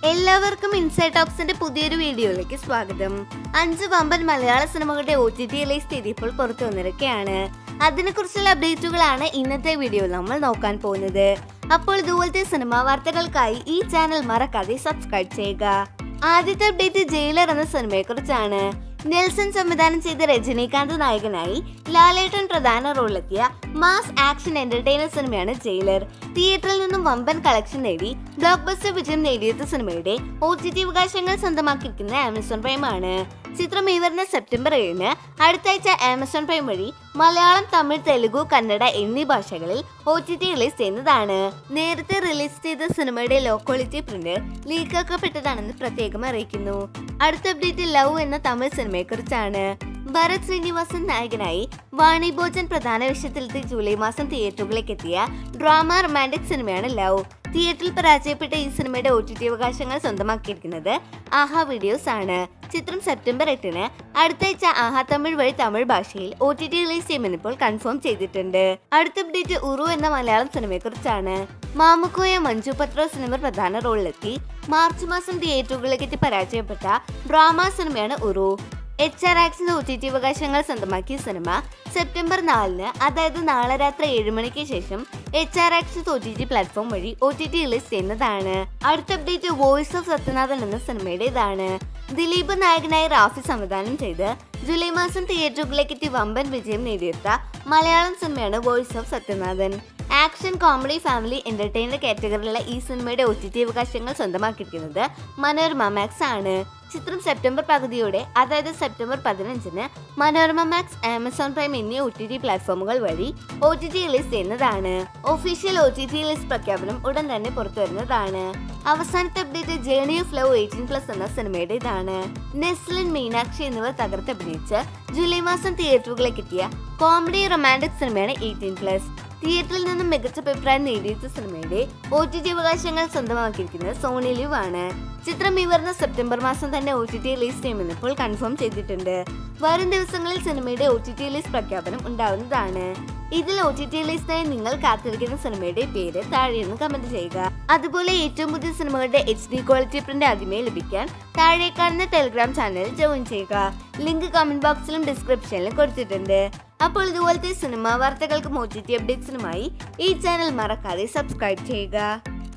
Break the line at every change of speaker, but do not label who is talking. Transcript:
എല്ലാവർക്കും ഇൻസൈഡ് ടോക്സിന്റെ പുതിയൊരു വീഡിയോയിലേക്ക് സ്വാഗതം അഞ്ച് വമ്പൻ മലയാള സിനിമകളുടെ ഒ ടി ടി റിലീസ് തീയതി ഇപ്പോൾ പുറത്തു വന്നിരിക്കുകയാണ് അതിനെക്കുറിച്ചുള്ള അപ്ഡേറ്റുകളാണ് ഇന്നത്തെ വീഡിയോയിൽ നമ്മൾ നോക്കാൻ പോകുന്നത് അപ്പോൾ ഇതുപോലത്തെ സിനിമാ വാർത്തകൾക്കായി ഈ ചാനൽ മറക്കാതെ സബ്സ്ക്രൈബ് ചെയ്യുക ആദ്യത്തെ അപ്ഡേറ്റ് ജയിലർ എന്ന സിനിമയെക്കുറിച്ചാണ് നെൽസൺ സംവിധാനം ചെയ്ത രജനീകാന്ത് നായകനായി ലാലേട്ടൻ പ്രധാന റോളിലെത്തിയ മാസ് ആക്ഷൻ എന്റർടൈനർ സിനിമയാണ് ജയിലർ തിയേറ്ററിൽ നിന്നും വമ്പൻ കളക്ഷൻ നേടി ബ്ലോക്ക് ബസ്റ്റർ വിജയം നേടിയെത്ത സിനിമയുടെ ഒ ടി ടി അവകാശങ്ങൾ സ്വന്തമാക്കിയിരിക്കുന്ന ആമസോൺ പ്രൈം ആണ് ചിത്രം ഈ വരുന്ന സെപ്റ്റംബർ ഏഴിന് അടുത്ത ആഴ്ച ആമസോൺ പ്രൈം വഴി മലയാളം തമിഴ് തെലുഗു കന്നഡ എന്നീ ഭാഷകളിൽ ഒ ടി ടി റിലീസ് ചെയ്യുന്നതാണ് നേരത്തെ റിലീസ് ചെയ്ത സിനിമയുടെ ലോ ക്വാളിറ്റി പ്രിന്റ് ലീക്കാക്കപ്പെട്ടതാണെന്ന് പ്രത്യേകം അറിയിക്കുന്നു അടുത്ത അപ്ഡേറ്റ് ലവ് എന്ന തമിഴ് സിനിമയെക്കുറിച്ചാണ് ഭരത് ശ്രീനിവാസൻ നായകനായി വാണി ഭോജൻ പ്രധാന വേഷത്തിലെത്തി ജൂലൈ മാസം തിയേറ്ററുകളിലേക്ക് എത്തിയ ഡ്രാമ റൊമാൻറ്റിക് സിനിമയാണ് ലവ് തിയേറ്ററിൽ പരാജയപ്പെട്ട ഈ സിനിമയുടെ ഒ ടി ടി അവകാശങ്ങൾ സ്വന്തമാക്കിയിരിക്കുന്നത് ആഹാ വീഡിയോസ് ആണ് ചിത്രം സെപ്റ്റംബർ എട്ടിന് അടുത്ത ആഴ്ച ആഹാ തമിഴ് വഴി തമിഴ് ഭാഷയിൽ ഒ ടി ടി റിലീസ് ചെയ്യുമെന്ന് ഇപ്പോൾ കൺഫേം ചെയ്തിട്ടുണ്ട് അടുത്ത അപ്ഡേറ്റ് ഉറു എന്ന മലയാളം സിനിമയെക്കുറിച്ചാണ് മാമുക്കോയ മഞ്ജു പത്രോ സിനിമ പ്രധാന റോളിലെത്തി മാർച്ച് മാസം തിയേറ്ററുകളിലേക്ക് എത്തി പരാജയപ്പെട്ട ഡ്രാമ സിനിമയാണ് ഉറു എച്ച് ആർ ആക്സിന്റെ ഒ ടി ടി അവകാശങ്ങൾ സ്വന്തമാക്കിയ സിനിമ സെപ്റ്റംബർ നാലിന് അതായത് നാളെ രാത്രി ഏഴ് മണിക്ക് ശേഷം H R Axis O T T platform വഴി ഒ ടി ടി റിലീസ് ചെയ്യുന്നതാണ് അടുത്ത അപ്ഡേറ്റ് വോയിസ് ഓഫ് സത്യനാഥൻ എന്ന സിനിമയുടേതാണ് ദിലീപ് നായകനായി റാഫി സംവിധാനം ചെയ്ത് ജൂലൈ മാസം തിയേറ്ററുകളിലേക്ക് എത്തി വമ്പൻ വിജയം നേടിയെടുത്ത മലയാളം സിനിമയാണ് Voice of Sathyanathan action comedy family entertainer കാറ്റഗറിയിലുള്ള ഈ സിനിമയുടെ ഒ ടി ടി അവകാശങ്ങൾ സ്വന്തമാക്കിയിരിക്കുന്നത് മനോരമ മാക്സ് ആണ് ചിത്രം സെപ്റ്റംബർ പകുതിയോടെ അതായത് സെപ്റ്റംബർ പതിനഞ്ചിന് മനോരമ മാക്സ് ആമസോൺ പ്രൈം എന്നീ ഒ ടി ടി പ്ലാറ്റ്ഫോമുകൾ വഴി ഒ ടി ടി റിലീസ് ചെയ്യുന്നതാണ് official O T T release പ്രഖ്യാപനം ഉടൻ തന്നെ പുറത്തു വരുന്നതാണ് അവസാനത്തെ അപ്ഡേറ്റ് ജേണി ഓഫ് ലവ് എയ്റ്റീൻ പ്ലസ് എന്ന സിനിമയുടെ ഇതാണ് നെസ്ലിൻ മീനാക്ഷി എന്നിവർ തകർത്തഭിനയിച്ച് ജൂലൈ മാസം തിയേറ്ററുകളിലേക്ക് എത്തിയ കോമഡി റൊമാൻറ്റിക് സിനിമയാണ് എയ്റ്റീൻ പ്ലസ് തിയേറ്ററിൽ നിന്നും മികച്ച അഭിപ്രായം നേടിയെടുത്ത സിനിമയുടെ ഒ ടി ടി അവകാശങ്ങൾ സ്വന്തമാക്കിയിരിക്കുന്നത് സോണി ലിവ് ആണ് ചിത്രം ഈ വരുന്ന സെപ്റ്റംബർ മാസം തന്നെ ഒ ടി ടി റിലീസ് ചെയ്യുമെന്ന് ഇപ്പോൾ കൺഫേം ചെയ്തിട്ടുണ്ട് വരും ദിവസങ്ങളിൽ സിനിമയുടെ ഒ ടി ടി റിലീസ് പ്രഖ്യാപനം ഉണ്ടാവുന്നതാണ് ഇതിൽ ഒ ടി ടി റിലീസിനായി നിങ്ങൾ കാത്തിരിക്കുന്ന സിനിമയുടെ പേര് താഴെയൊന്ന് കമന്റ് ചെയ്യുക അതുപോലെ ഏറ്റവും പുതിയ സിനിമകളുടെ എച്ച് ഡി ക്വാളിറ്റി പ്രിന്റ് ആദ്യമേ ലഭിക്കാൻ താഴെ കാണുന്ന ടെലിഗ്രാം ചാനൽ ജോയിൻ ചെയ്യുക ലിങ്ക് കമന്റ് ബോക്സിലും ഡിസ്ക്രിപ്ഷനിലും കൊടുത്തിട്ടുണ്ട് അപ്പോൾ ഇതുപോലത്തെ സിനിമാ വാർത്തകൾക്കും ഒ ടി ടി അപ്ഡേറ്റ്സിനുമായി ഈ ചാനൽ മറക്കാതെ സബ്സ്ക്രൈബ് ചെയ്യുക